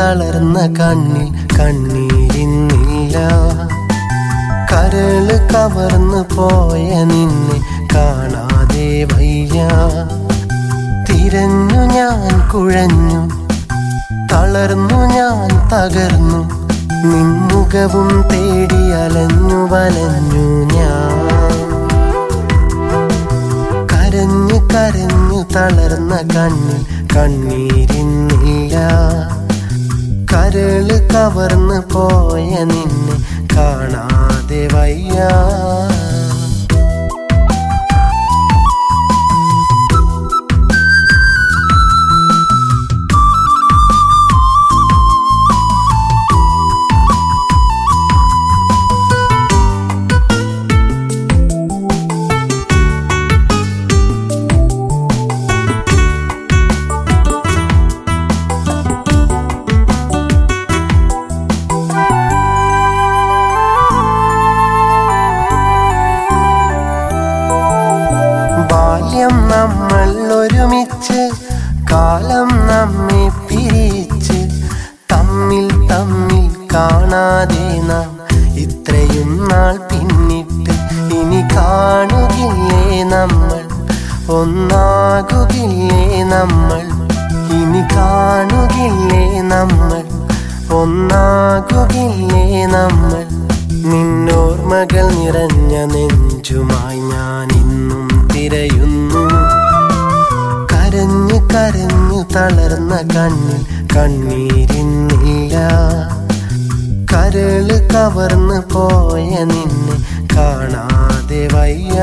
തളർന്ന കണ്ണിൽ കണ്ണീരിന്നില്ല കരള് കവർന്നു പോയ നിന്നെ കാണാതെ വയ്യ തിരഞ്ഞു ഞാൻ കുഴഞ്ഞു തളർന്നു ഞാൻ തകർന്നു നിൻമുഖവും തേടി അലഞ്ഞു വലഞ്ഞു ഞാൻ കരഞ്ഞു കരഞ്ഞു തളർന്ന കണ്ണിൽ കണ്ണീരിന്നില്ല കരള് കവർന്നു പോയ നിന്നെ കാണാതെ വയ്യ ബാല്യം നമ്മൾ ഒരുമിച്ച് കാലം നമ്മെ പിരിച്ച് തമ്മിൽ തമ്മിൽ കാണാതെ നാം ഇത്രയും നാൾ പിന്നിട്ട് ഇനി കാണുകില്ലേ നമ്മൾ ഒന്നാകുകില്ലേ നമ്മൾ ഇനി കാണുകില്ലേ നമ്മൾ ഒന്നാകുകില്ലേ നമ്മൾ നിന്നോർമകൾ നിറഞ്ഞ നെഞ്ചുമായി ഞാൻ ഇന്നും തിരയുന്നു കരഞ്ഞു കരഞ്ഞു തളർന്ന കണ്ണിൽ കണ്ണീരിന്നില്ല കരള് കവർന്നു പോയ നിന്നെ കാണാതെ വയ്യ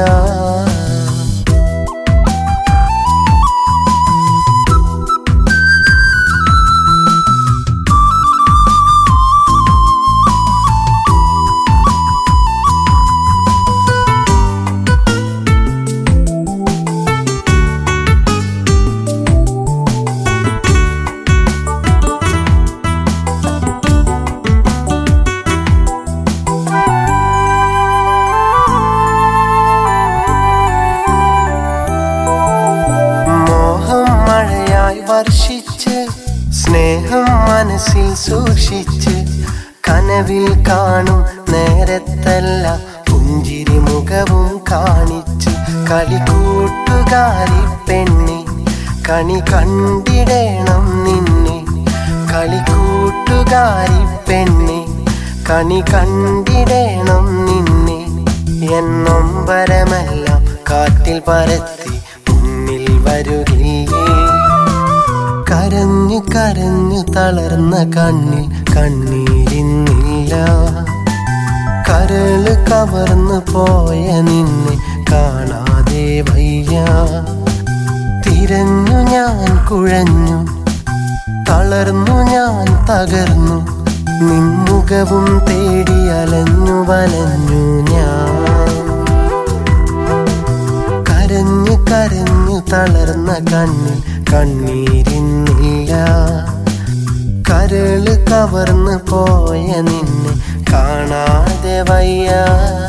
മോഹം മഴയായി വർഷിച്ച് സ്നേഹം മനസ്സിൽ സൂക്ഷിച്ച് കനവിൽ കാണും നേരത്തല്ല പുഞ്ചിരി മുഖവും കാണിച്ച് കളിക്കൂട്ടുകാരി പെണ്ണെ കണി കണ്ടിടേണം നിന്നെ കളിക്കൂട്ടുകാരി പെണ്ണെ കണി കണ്ടിടേണം നിന്നെ എന്നൊമ്പരമെല്ലാം കാറ്റിൽ പരത്തി മുന്നിൽ വരുകില്ലേ കരഞ്ഞു കരഞ്ഞു തളർന്ന കണ്ണിൽ കണ്ണീരിന്നില്ല കരള് കവർന്നു പോയ നിന്നെ കാണാതെ വയ്യ തിരഞ്ഞു ഞാൻ കുഴഞ്ഞു തളർന്നു ഞാൻ തകർന്നു നിൻമുഖവും തേടി അലഞ്ഞു വലഞ്ഞു ഞാൻ കരഞ്ഞു കരഞ്ഞു തളർന്ന കണ്ണിൽ കണ്ണീരിന്നില്ല കരള് കവർന്നു പോയ നിന്നെ കാണാതെ വയ്യ